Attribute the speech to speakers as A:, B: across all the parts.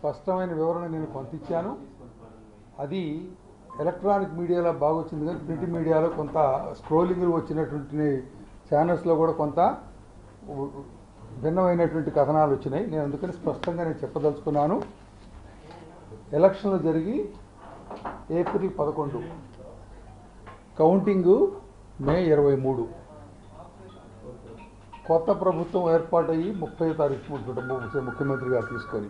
A: స్పష్టమైన వివరణ నేను కొంత ఇచ్చాను అది ఎలక్ట్రానిక్ మీడియాలో బాగా వచ్చింది కానీ ప్రింట్ మీడియాలో కొంత స్క్రోలింగ్ వచ్చినటువంటి ఛానల్స్లో కూడా కొంత ఉ- భిన్నమైనటువంటి కథనాలు వచ్చినాయి నేను అందుకని స్పష్టంగా నేను చెప్పదలుచుకున్నాను ఎలక్షన్లు జరిగి ఏప్రిల్ పదకొండు కౌంటింగు మే ఇరవై మూడు కొత్త ప్రభుత్వం ఏర్పాటయ్యి ముప్పై తారీఖు ముఖ్య- ముఖ్యమంత్రి గారు తీసుకొని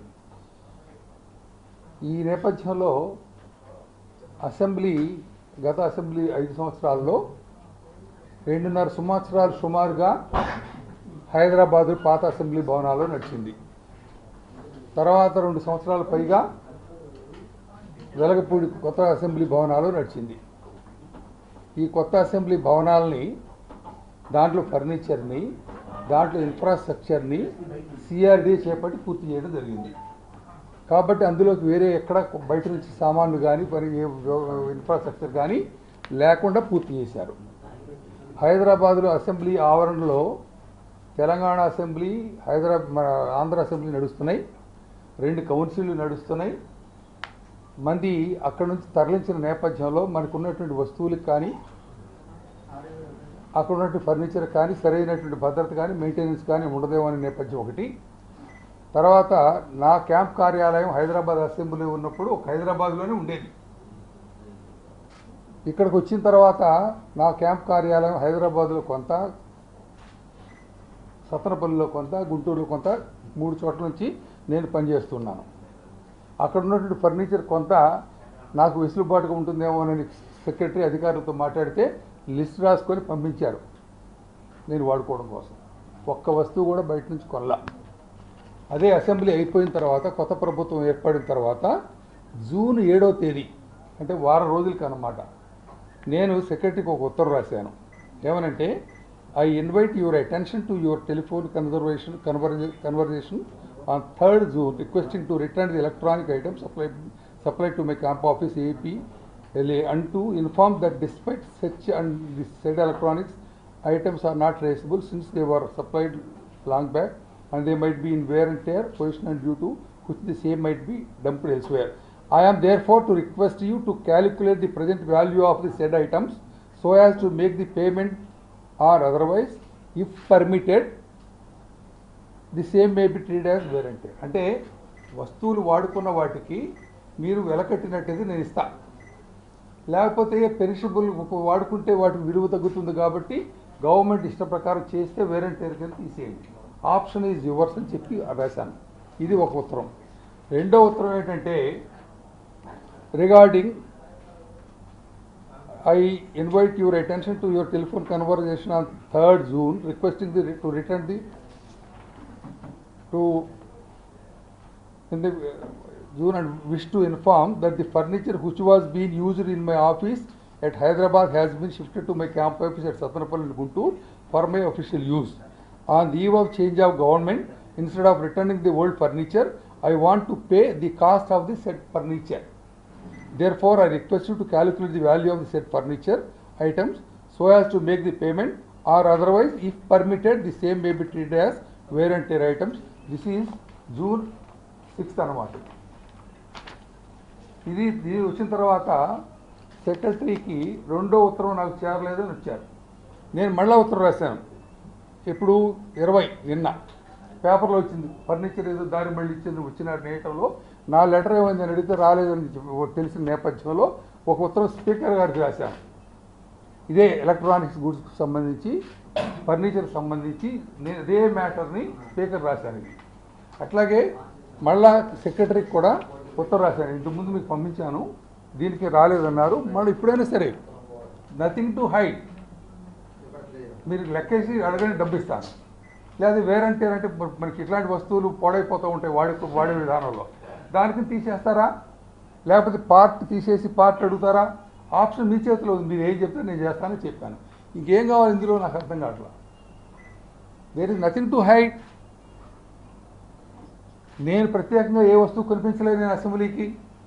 A: ఈ నేపథ్యంలో అసెంబ్లీ గత అసెంబ్లీ ఐదు సంవత్సరాల్లో రెండున్నర సంవత్సరాలు సుమారుగా హైదరాబాదు పాత అసెంబ్లీ భవనాల్లో నడిచింది తర్వాత రెండు సంవత్సరాల పైగా వెలగపూడి కొత్త అసెంబ్లీ భవనాలు నడిచింది ఈ కొత్త అసెంబ్లీ భవనాలని దాంట్లో ఫర్నిచర్ని దాంట్లో ఇన్ఫ్రాస్ట్రక్చర్ని సిఆర్డీ చేపట్టి పూర్తి చేయడం జరిగింది కాబట్టి అందులోకి వేరే ఎక్కడ బయట నుంచి సామాన్లు కానీ మరి ఏ ఇన్ఫ్రాస్ట్రక్చర్ కానీ లేకుండా పూర్తి చేశారు హైదరాబాద్లో అసెంబ్లీ ఆవరణలో తెలంగాణ అసెంబ్లీ హైదరాబాద్ మన ఆంధ్ర అసెంబ్లీ నడుస్తున్నాయి రెండు కౌన్సిల్లు నడుస్తున్నాయి మంది అక్కడ నుంచి తరలించిన నేపథ్యంలో మనకు ఉన్నటువంటి వస్తువులకు కానీ అక్కడ ఉన్నటువంటి ఫర్నిచర్ కానీ సరైనటువంటి భద్రత కానీ మెయింటెనెన్స్ కానీ ఉండదేమో అనే నేపథ్యం ఒకటి తర్వాత నా క్యాంప్ కార్యాలయం హైదరాబాద్ అసెంబ్లీ ఉన్నప్పుడు ఒక హైదరాబాద్లోనే ఉండేది ఇక్కడికి వచ్చిన తర్వాత నా క్యాంప్ కార్యాలయం హైదరాబాద్లో కొంత సత్తనపల్లిలో కొంత గుంటూరులో కొంత మూడు చోట్ల నుంచి నేను పనిచేస్తున్నాను అక్కడ ఉన్నటువంటి ఫర్నిచర్ కొంత నాకు వెసులుబాటుగా ఉంటుందేమోనని సెక్రటరీ అధికారులతో మాట్లాడితే లిస్ట్ రాసుకొని పంపించారు నేను వాడుకోవడం కోసం ఒక్క వస్తువు కూడా బయట నుంచి కొనలా అదే అసెంబ్లీ అయిపోయిన తర్వాత కొత్త ప్రభుత్వం ఏర్పడిన తర్వాత జూన్ ఏడో తేదీ అంటే వారం రోజులకి అన్నమాట నేను సెక్రటరీకి ఒక ఉత్తరం రాశాను ఏమనంటే I invite your attention to your telephone conversation converse conversation on third June requesting to return the electronic item supply supply to my camp office AP LA and to inform that despite such and the said electronics items are not traceable since they were supplied long back and they might be in wear and tear position and due to which the same might be dumped elsewhere. I am therefore to request you to calculate the present value of the said items so as to make the payment or otherwise if permitted the same may be treated as where అంటే అంటే వస్తువులు వాడుకున్న వాటికి మీరు వెలకట్టినట్టయితే నేను ఇస్తా లేకపోతే perishable వాడుకుంటే వాటి విలువ తగ్గుతుంది కాబట్టి గవర్నమెంట్ ఇష్ట ప్రకారం చేస్తే వేరంటే కింద తీసేయండి ఆప్షన్ ఈజ్ యువర్స్ అని చెప్పి రాశాను ఇది ఒక ఉత్తరం రెండో ఉత్తరం ఏంటంటే regarding I invite your attention to your telephone conversation on 3rd June requesting the, to return the, to, in the uh, June and wish to inform that the furniture which was being used in my office at Hyderabad has been shifted to my camp office at Satanapalli in Guntur for my official use. On the eve of change of government, instead of returning the old furniture, I want to pay the cost of the said furniture. Therefore, I request you to calculate the value of the said furniture items so as to make the payment or otherwise if permitted the same may be treated as wear and tear items. This is June 6th అన్నమాట ఇది ఇది వచ్చిన తర్వాత సెక్రటరీకి రెండో ఉత్తరం నాకు చేరలేదని వచ్చారు నేను మళ్ళా ఉత్తరం రాశాను ఇప్పుడు ఇరవై నిన్న పేపర్లో వచ్చింది ఫర్నిచర్ ఏదో దారి మళ్ళీ ఇచ్చింది వచ్చిన నేటంలో నా లెటర్ ఏమైందని అడిగితే రాలేదని చెప్పి తెలిసిన నేపథ్యంలో ఒక ఉత్తరం స్పీకర్ గారికి రాశాను ఇదే ఎలక్ట్రానిక్స్ గూడ్స్కి సంబంధించి ఫర్నిచర్ సంబంధించి నేను ఇదే మ్యాటర్ని స్పీకర్ రాశాను ఇది అట్లాగే మళ్ళా సెక్రటరీకి కూడా ఉత్తరం రాశాను ఇంతకుముందు మీకు పంపించాను దీనికి రాలేదన్నారు మళ్ళీ ఇప్పుడైనా సరే నథింగ్ టు హైడ్ మీరు లెక్కేసి అడగని డబ్బు ఇస్తాను లేదా వేరంటే అంటే మన- మనకి ఇట్లాంటి వస్తువులు పాడైపోతూ ఉంటాయి వాడే వాడే విధానంలో దానికి తీసేస్తారా లేకపోతే పార్ట్ తీసేసి పార్ట్ అడుగుతారా ఆప్షన్ మీ చేతిలో ఉంది మీరు ఏం చెప్తే నేను చేస్తానని చెప్పాను ఇంకేం కావాలి ఇందులో నాకు అర్థం కావట్లా there is nothing to hide నేను ప్రత్యేకంగా ఏ వస్తువు కనిపించలేదు నేను అసెంబ్లీకి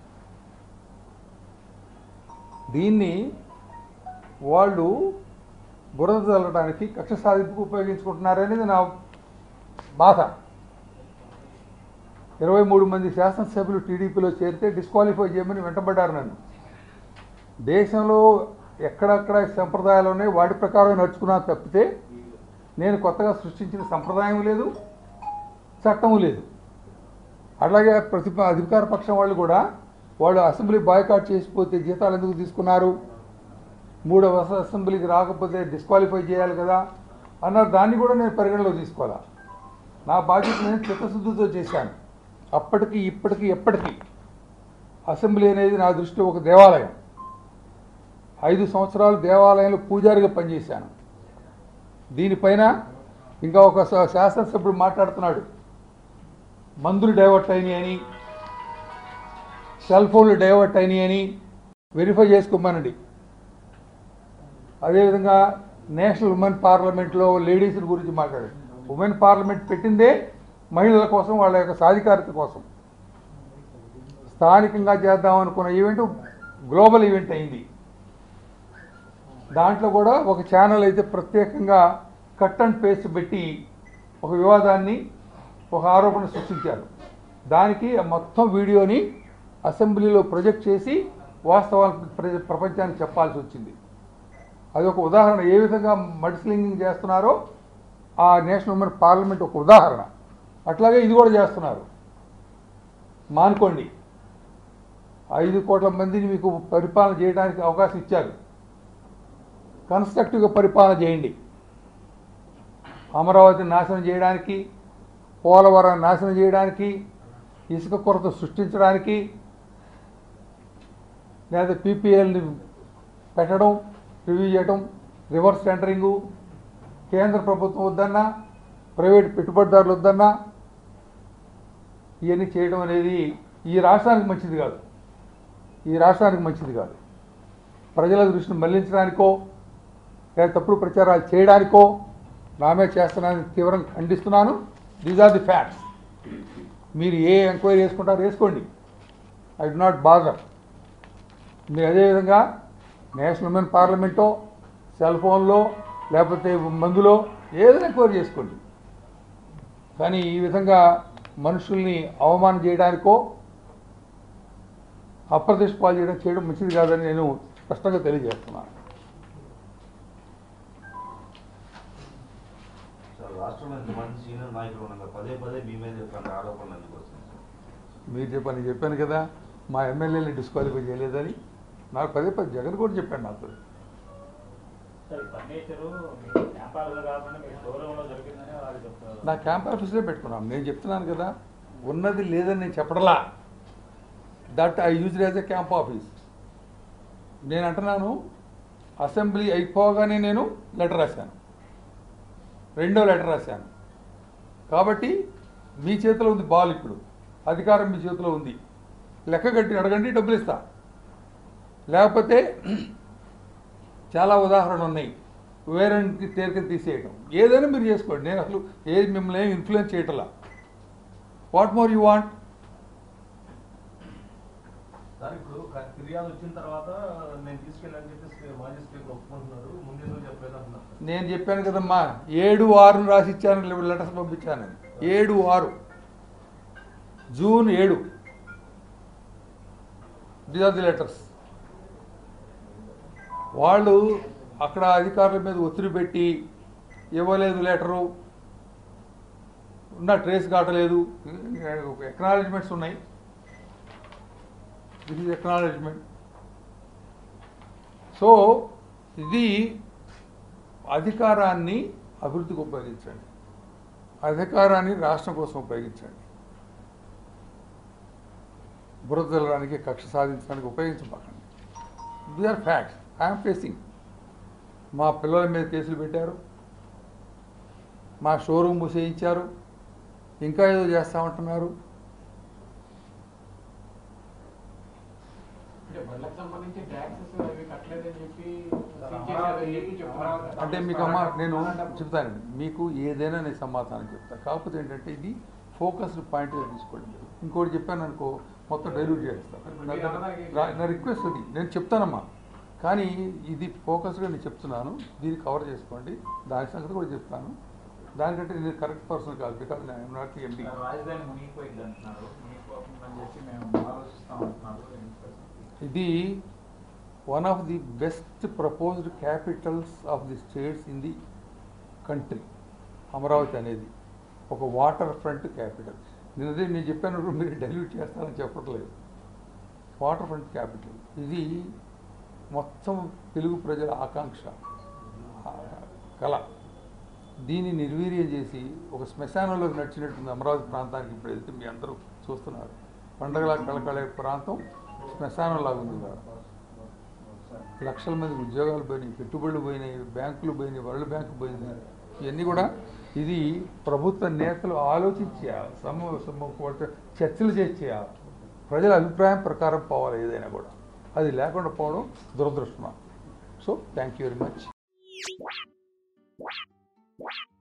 A: దీన్ని వాళ్ళు బురద చల్లడానికి కక్ష సాధింపుకు ఉపయోగించుకుంటున్నారనేది నా బాధ ఇరవై మూడు మంది శాసనసభ్యులు టీడీపీలో చేరితే డిస్క్వాలిఫై చేయమని వెంటబడ్డారు నన్ను దేశంలో ఎక్కడెక్కడ సంప్రదాయాలు ఉన్నాయి వాటి ప్రకారం నడుచుకున్నాను తప్పితే నేను కొత్తగా సృష్టించిన సంప్రదాయం లేదు చట్టము లేదు అలాగే ప్రతి అధికార పక్షం వాళ్ళు కూడా వాళ్ళు అసెంబ్లీ బాయ్కాట్ చేసిపోతే జీతాలు ఎందుకు తీసుకున్నారు మూడవ అసెంబ్లీకి రాకపోతే డిస్క్వాలిఫై చేయాలి కదా అన్నారు దాన్ని కూడా నేను పరిగణలో తీసుకోవాలా నా బాధ్యత నేను చిత్తశుద్ధితో చేశాను అప్పటికి ఇప్పటికి ఎప్పటికీ అసెంబ్లీ అనేది నా దృష్టిలో ఒక దేవాలయం ఐదు సంవత్సరాలు దేవాలయంలో పూజారిగా పనిచేశాను దీనిపైన ఇంకా ఒక శా- శాసనసభ్యుడు మాట్లాడుతున్నాడు మందులు డైవర్ట్ అయినాయి అని సెల్ ఫోన్లు డైవర్ట్ అయినాయి అని వెరిఫై చేసుకోమనండి అదేవిధంగా నేషనల్ ఉమెన్ పార్లమెంట్లో లేడీస్ గురించి మాట్లాడారు ఉమెన్ పార్లమెంట్ పెట్టిందే మహిళల కోసం వాళ్ళ యొక్క సాధికారత కోసం స్థానికంగా చేద్దాం అనుకున్న ఈవెంట్ గ్లోబల్ ఈవెంట్ అయింది దాంట్లో కూడా ఒక ఛానల్ అయితే ప్రత్యేకంగా కట్ అండ్ పేస్ట్ పెట్టి ఒక వివాదాన్ని ఒక ఆరోపణ సృష్టించారు దానికి ఆ మొత్తం వీడియోని అసెంబ్లీలో ప్రొజెక్ట్ చేసి వాస్తవాలు ప్ర- ప్రపంచానికి చెప్పాల్సి వచ్చింది అది ఒక ఉదాహరణ ఏ విధంగా మడిస్లింగింగ్ చేస్తున్నారో ఆ నేషనల్ ఉమెన్ పార్లమెంట్ ఒక ఉదాహరణ అట్లాగే ఇది కూడా చేస్తున్నారు మానుకోండి ఐదు కోట్ల మందిని మీకు పరిపాలన చేయడానికి అవకాశం ఇచ్చారు కన్స్ట్రక్టివ్గా పరిపాలన చేయండి అమరావతిని నాశనం చేయడానికి పోలవరం నాశనం చేయడానికి ఇసుక కొరత సృష్టించడానికి లేదా పీపీఎల్ని పెట్టడం రివ్యూ చేయడం రివర్స్ టెండరింగు కేంద్ర ప్రభుత్వం వద్దన్నా ప్రైవేట్ పెట్టుబడిదారులు వద్దన్నా ఇవన్నీ చేయడం అనేది ఈ రాష్ట్రానికి మంచిది కాదు ఈ రాష్ట్రానికి మంచిది కాదు ప్రజల దృష్టిని మళ్లించడానికో లేదా తప్పుడు ప్రచారాలు చేయడానికో నామే చేస్తున్నానని తీవ్రంగా ఖండిస్తున్నాను దీస్ ఆర్ ది ఫ్యాక్ట్స్ మీరు ఏ ఎంక్వైరీ చేసుకుంటారో వేసుకోండి ఐ డు నాట్ బాదర్ మీరు అదేవిధంగా నేషనల్ ఉమెన్ పార్లమెంటో సెల్ ఫోన్లో లేకపోతే మందులో ఏదైనా ఎంక్వైరీ చేసుకోండి కానీ ఈ విధంగా మనుషుల్ని అవమానం చేయడానికో అప్రతిష్ట పాలు చేయడం చేయడం మంచిది కాదని నేను స్పష్టంగా తెలియజేస్తున్నాను
B: సార్ రాష్ట్రంలో ఇంతమంది సీనియర్ నాయకులు ఉండగా పదే పదే మీ మీద ఇట్లాంటి ఆరోపణలు ఎందుకు వస్తున్నాయి సార్
A: మీరు చెప్పని చెప్పాను కదా మా ఎమ్మెల్యేని డిస్క్వాలిఫై చేయలేదని నాకు పదే పదే జగన్ కూడా చెప్పాడు నాతో
C: సార్ ఈ ఫర్నిచరు మీ వ్యాపారంలో కాకుండా మీ షోరూంలో దొరికిందని వాళ్ళు చెప్తున్నారు
A: నా క్యాంప్ ఆఫీస్లో పెట్టుకున్నాం నేను చెప్తున్నాను కదా ఉన్నది లేదని నేను చెప్పడలా that I use as a camp office నేను అంటున్నాను అసెంబ్లీ అయిపోగానే నేను లెటర్ రాశాను రెండో లెటర్ రాశాను కాబట్టి మీ చేతిలో ఉంది బాల్ ఇప్పుడు అధికారం మీ చేతిలో ఉంది లెక్క కట్టి అడగండి డబ్బులు ఇస్తా లేకపోతే చాలా ఉదాహరణలు ఉన్నాయి వేరే తేలికని తీసేయడం ఏదైనా మీరు చేసుకోండి నేను అసలు ఏది మిమ్మల్ని ఏమి ఇన్ఫ్లుయెన్స్ చేయటలా what more you want
D: sir ఇప్పుడు క- ఫిర్యాదు వచ్చిన తర్వాత నేను తీసుకెళ్ళని చెప్పేసి మాజీ స్పీకర్ ఒప్పుకుంటున్నారు ముందెందుకు చెప్పలేదు అంటున్నారు సార్.
A: నేను చెప్పాను కదమ్మా ఏడు ఆరును రాసి ఇచ్చాను లెటర్స్ పంపించాను ఏడు ఆరు జూన్ ఏడు దీస్ ఆర్ ది లెటర్స్ వాళ్ళు అక్కడ అధికారుల మీద ఒత్తిడి పెట్టి ఇవ్వలేదు లెటరు ఉన్న ట్రేస్ కావట్లేదు ఎక్నాలజ్మెంట్స్ ఉన్నాయి దిస్ ఇస్ ఎక్నాలజ్మెంట్ సో ఇది అధికారాన్ని అభివృద్ధికి ఉపయోగించండి అధికారాన్ని రాష్ట్రం కోసం ఉపయోగించండి బురద జల్లడానికి కక్ష సాధించడానికి ఉపయోగించబాకండి these are facts I'm facing మా పిల్లల మీద కేసులు పెట్టారు మా షోరూమ్ మూసేయించారు ఇంకా ఏదో చేస్తా ఉంటున్నారు
E: అంటే బండ్లకు సంబంధించి ట్యాక్సెస్ అవి కట్టలేదని చెప్పి సీజ్ చేశారని చెప్పి చెప్తున్నారు సార్.
A: అంటే మీకు అమ్మ నేను చెప్తానండి మీకు ఏదైనా నేను సమాధానం చెప్తాను కాకపోతే ఏంటంటే ఇది ఫోకస్డ్ పాయింట్గా తీసుకోండి మీరు ఇంకోటి చెప్పాను అనుకో మొత్తం డైల్యూట్ చేస్తాను నా- నా రిక్వెస్ట్ అది నేను చెప్తానమ్మా కానీ ఇది ఫోకస్గా నేను చెప్తున్నాను దీన్ని కవర్ చేసుకోండి దాని సంగతి కూడా చెప్తాను దానికంటే నేను కరెక్ట్ పర్సన్ కాదు బికాస్ ఐఎమ్ నాట్ ఎంపీ
E: రాజధాని మునిగిపోయింది అంటున్నారు మునిగిపోతుందని చెప్పి మేము ఆలోచిస్తాం అంటున్నారు ఏంటి పరిస్థితి?
A: ఇది one of the best proposed capitals of the states in the country Amaravati అనేది ఒక వాటర్ ఫ్రంట్ క్యాపిటల్ నిన్నదే నేను చెప్పాను మీరు డైల్యూట్ చేస్తారని చెప్పట్లేదు వాటర్ ఫ్రంట్ క్యాపిటల్ ఇది మొత్తం తెలుగు ప్రజల ఆకాంక్ష ఆ, కళ దీన్ని నిర్వీర్యం చేసి ఒక శ్మశానంలోకి నడిచినట్టుంది అమరావతి ప్రాంతానికి ఇప్పుడు వెళ్తే మీ అందరూ చూస్తున్నారు పండగలా కళకళే ప్రాంతం శ్మశానంలాగా ఉంది ఇవాళ. లక్షల మంది ఉద్యోగాలు పోయినాయి పెట్టుబడులు పోయినాయి బ్యాంకులు పోయినాయి వరల్డ్ బ్యాంకు పోయింది ఇవన్నీ కూడా ఇది ప్రభుత్వ నేతలు ఆలోచించి చేయాలి సమ సమ చర్చలు చేసి చేయాలి ప్రజల అభిప్రాయం ప్రకారం పోవాలి ఏదైనా కూడా అది లేకుండా పోవడం దురదృష్టం so thank you very much